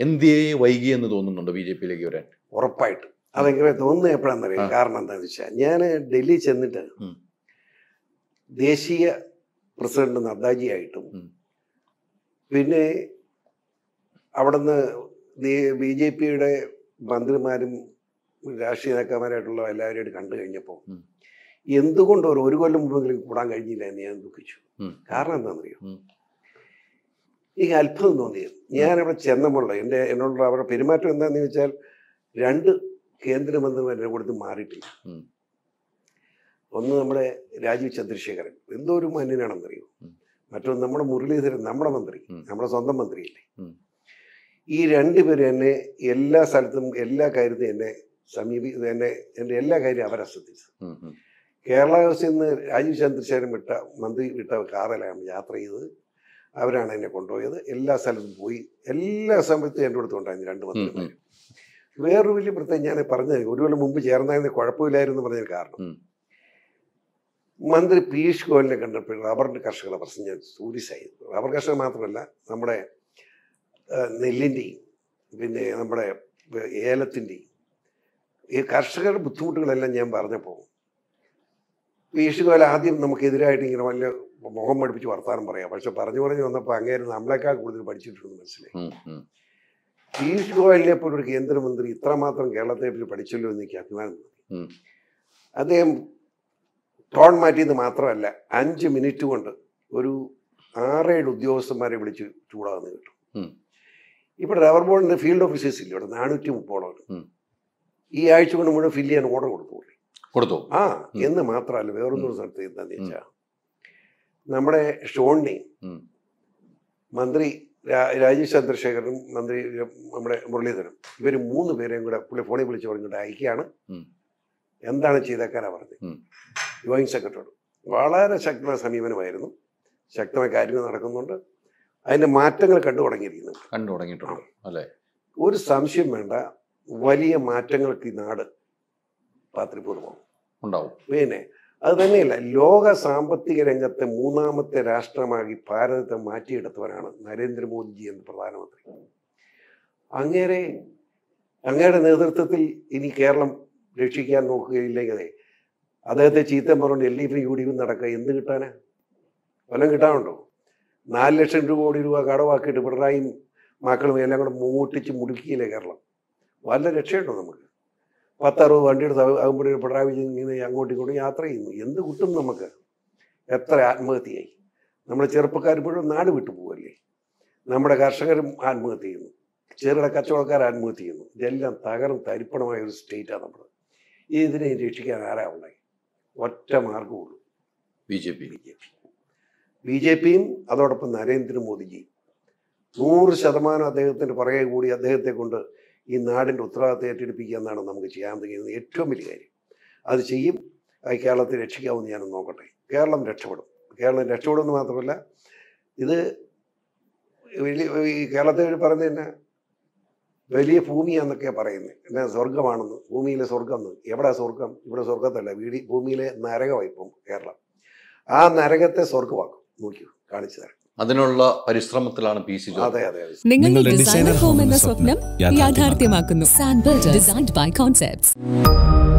എന്തേ വൈകി എന്ന് തോന്നുന്നുണ്ടോ ബി ജെ പിയിലേക്ക് വരാൻ ഉറപ്പായിട്ട് അതെങ്ങനെ തോന്നുന്നത് എപ്പോഴാണെന്നറിയാം ആ. കാരണം എന്താണെന്ന് വെച്ചാൽ ഞാൻ ഡൽഹി ചെന്നിട്ട് ഉം. ദേശീയ പ്രസിഡന്റ് നദ്ദാജിയായിട്ടും ഉം. പിന്നെ അവിടുന്ന് ബി ജെ പിയുടെ മന്ത്രിമാരും രാഷ്ട്രീയ നേതാക്കന്മാരായിട്ടുള്ള എല്ലാവരെയും കണ്ടു കഴിഞ്ഞപ്പോൾ ഉം. എന്തുകൊണ്ട് ഒരു ഒരു കൊല്ലം മുമ്പെങ്കിലും കൂടാൻ കഴിഞ്ഞില്ല എന്ന് ഞാൻ ദുഃഖിച്ചു ഉം. കാരണം എന്താണെന്നറിയോ ഉം. എനിക്ക് അത്ഭുതം തോന്നിയത് ഞാനവിടെ ചെന്നപ്പോൾ എൻ്റെ എന്നോടുള്ള അവരുടെ പെരുമാറ്റം എന്താണെന്ന് വെച്ചാൽ രണ്ട് കേന്ദ്രമന്ത്രിമാർ എൻ്റെ കൊടുത്ത് മാറിയിട്ടില്ല ഉം. ഒന്ന് നമ്മുടെ രാജീവ് ചന്ദ്രശേഖരൻ എന്തോ ഒരു മാന്യനാണെന്നറിയോ ഉം. മറ്റൊന്ന് നമ്മുടെ മുരളീധരൻ നമ്മുടെ മന്ത്രി ഉം. നമ്മുടെ സ്വന്തം മന്ത്രിയല്ലേ ഉം. ഈ രണ്ടുപേരും എന്നെ എല്ലാ സ്ഥലത്തും എല്ലാ കാര്യത്തിലും എന്നെ സമീപി എന്നെ എൻ്റെ എല്ലാ കാര്യവും അവരെ ശ്രദ്ധിച്ചു ഉം, ഉം. കേരള ഹൗസിൽ നിന്ന് രാജീവ് ചന്ദ്രശേഖരൻ വിട്ട മന്ത്രി വിട്ട കാറിലാണ് യാത്ര ചെയ്തത് അവരാണ് എന്നെ കൊണ്ടുപോയത് എല്ലാ സ്ഥലത്തും പോയി എല്ലാ സമയത്തും എൻ്റെ അടുത്ത് ഉണ്ടായിരുന്നു രണ്ട് മന്ത്രിമാർ വേറൊരു വലിയ പ്രത്യേകം ഞാൻ പറഞ്ഞത് ഒരു കൊല്ലം മുമ്പ് ചേർന്നായിരുന്നു കുഴപ്പമില്ലായിരുന്നു പറഞ്ഞ കാരണം ഉം. മന്ത്രി പീയൂഷ് ഗോയലിനെ കണ്ടപ്പോൾ റബ്ബറിന്റെ കർഷകരുടെ പ്രശ്നം ഞാൻ സൂര്യസായി റബ്ബർ കർഷകർ മാത്രമല്ല നമ്മുടെ ആ, നെല്ലിൻ്റെയും പിന്നെ നമ്മുടെ ഏലത്തിൻ്റെയും ഈ കർഷകരുടെ ബുദ്ധിമുട്ടുകളെല്ലാം ഞാൻ പറഞ്ഞപ്പോൾ പീയൂഷ് ഗോയൽ ആദ്യം നമുക്കെതിരായിട്ട് ഇങ്ങനെ വലിയ മുഖം പഠിപ്പിച്ച് വർത്താനം പറയാം പക്ഷെ പറഞ്ഞു പറഞ്ഞു വന്നപ്പോൾ അങ്ങേര് നമ്മളെക്കാൾ കൂടുതൽ പഠിച്ചിട്ടുണ്ടെന്ന് മനസ്സിലായി ഉം, ഉം. പീയൂഷ് ഗോയലിനെ പോലെ ഒരു കേന്ദ്രമന്ത്രി ഇത്രമാത്രം കേരളത്തെ പറ്റി പഠിച്ചല്ലോ എന്ന് എനിക്ക് അഭിമാനം തോന്നി. ഉം. അദ്ദേഹം ടോൺ മാറ്റിയത് മാത്രമല്ല അഞ്ച് മിനിറ്റ് കൊണ്ട് ഒരു ആറേഴ് ഉദ്യോഗസ്ഥന്മാരെ വിളിച്ച് ചൂടാകുന്ന കേട്ടു ഉം. ഇവിടെ റബ്ബർ ബോർഡിന്റെ ഫീൽഡ് ഓഫീസേഴ്സ് ഇല്ല ഇവിടെ നാനൂറ്റി മുപ്പോളം ഉം. ഈ ആഴ്ച കൊണ്ട് മുഴുവൻ ഫില്ല് ചെയ്യാൻ ഓർഡർ കൊടുത്തു പുള്ളി. കൊടുത്തു ആ ഉം. എന്ന് മാത്രമല്ല വേറൊന്നും സ്ഥലത്ത് എന്താന്ന് വെച്ചാൽ നമ്മുടെ ഷോണിനെ ഉം. മന്ത്രി രാ- രാജീവ് ചന്ദ്രശേഖരനും മന്ത്രി നമ്മുടെ മുരളീധരനും ഇവർ മൂന്ന് പേരെയും കൂടെ പുള്ളി ഫോണിൽ വിളിച്ച് പറഞ്ഞിട്ട് അയക്കുകയാണ് ഉം. എന്താണ് ചെയ്തേക്കാനാ പറഞ്ഞത് ഉം. ജോയിന്റ് സെക്രട്ടറിയോട് വളരെ ശക്തമായ സമീപനമായിരുന്നു ശക്തമായ കാര്യങ്ങൾ നടക്കുന്നുണ്ട് അതിന്റെ മാറ്റങ്ങൾ കണ്ടു തുടങ്ങിയിരിക്കുന്നു കണ്ടു തുടങ്ങിയിട്ടുണ്ട് അല്ലെ ഒരു സംശയം വേണ്ട വലിയ മാറ്റങ്ങൾക്ക് ഈ നാട് പാത്രിപൂർവം ഉണ്ടാവും പിന്നെ അത് തന്നെയല്ല ലോക സാമ്പത്തിക രംഗത്തെ മൂന്നാമത്തെ രാഷ്ട്രമാക്കി ഭാരതത്തെ മാറ്റിയെടുത്തവരാണ് നരേന്ദ്രമോദിജി എന്ന പ്രധാനമന്ത്രി അങ്ങേരെ അങ്ങയുടെ നേതൃത്വത്തിൽ ഇനി കേരളം രക്ഷിക്കാൻ നോക്കുകയില്ലെങ്കിൽ അദ്ദേഹത്തെ ചീത്തം പറഞ്ഞുകൊണ്ട് എൽ ഡി എഫും യു ഡി എഫും നടക്കുക എന്ത് കിട്ടാനാ വല്ലതും കിട്ടാനുണ്ടോ നാല് ലക്ഷം രൂപ കോടി രൂപ കടവാക്കിയിട്ട് പിണറായിയും മക്കളും എല്ലാം കൂടെ മൂട്ടിച്ച് മുടുക്കിയില്ലേ കേരളം വല്ല രക്ഷയുണ്ടോ നമുക്ക് പത്തറുപത് വണ്ടിയുടെ ആകുമ്പോഴേ പിണറായി വിജയൻ ഇങ്ങനെ അങ്ങോട്ടും ഇങ്ങോട്ടും യാത്ര ചെയ്യുന്നു എന്ത് കിട്ടും നമുക്ക് എത്ര ആത്മഹത്യയായി നമ്മുടെ ചെറുപ്പക്കാർ മുഴുവൻ നാട് വിട്ടു പോവല്ലേ നമ്മുടെ കർഷകരും ആത്മഹത്യ ചെയ്യുന്നു ചെറുകിട കച്ചവടക്കാർ ആത്മഹത്യ ചെയ്യുന്നു ഇതെല്ലാം തകർന്ന് തരിപ്പണമായ ഒരു സ്റ്റേറ്റാണ് നമ്മൾ ഇതിനെ രക്ഷിക്കാൻ ആരാ ഉണ്ടായി ഒറ്റ മാർഗമുള്ളൂ B J P B J P B J പിയും അതോടൊപ്പം നരേന്ദ്രമോദിജിയും നൂറ് ശതമാനം അദ്ദേഹത്തിൻ്റെ പുറകെ കൂടി അദ്ദേഹത്തെ കൊണ്ട് ഈ നാടിൻ്റെ ഉത്തരവാദിത്തം ഏറ്റെടുപ്പിക്കുക എന്നാണ് നമുക്ക് ചെയ്യാൻ കഴിയുന്നത് ഏറ്റവും വലിയ കാര്യം അത് ചെയ്യും അത് കേരളത്തെ രക്ഷിക്കാമെന്ന് ഞാനൊന്ന് നോക്കട്ടെ കേരളം രക്ഷപ്പെടും കേരളം രക്ഷപ്പെടുമെന്ന് മാത്രമല്ല ഇത് വലിയ ഈ കേരളത്തെ പറയുന്നത് തന്നെ വലിയ ഭൂമിയാന്നൊക്കെയാണ് പറയുന്നത് എന്നാ സ്വർഗമാണെന്ന് ഭൂമിയിലെ സ്വർഗം എന്ന് എവിടെ സ്വർഗം ഇവിടെ സ്വർഗത്തല്ല വീടി ഭൂമിയിലെ നരകമാണ് ഇപ്പം കേരളം ആ നരകത്തെ സ്വർഗമാക്കും നോക്കൂ കാണിച്ചു തരാം അതിനുള്ള പരിശ്രമത്തിലാണ് പി സി ജോർജ് അതെ അതെ അതെ നിങ്ങളുടെ നിങ്ങളുടെ ഡിസൈനർ ഡിസൈനർ ഹോം ഹോം എന്ന എന്ന സ്വപ്നം സ്വപ്നം യാഥാർത്ഥ്യമാക്കുന്നു sand builders designed by concepts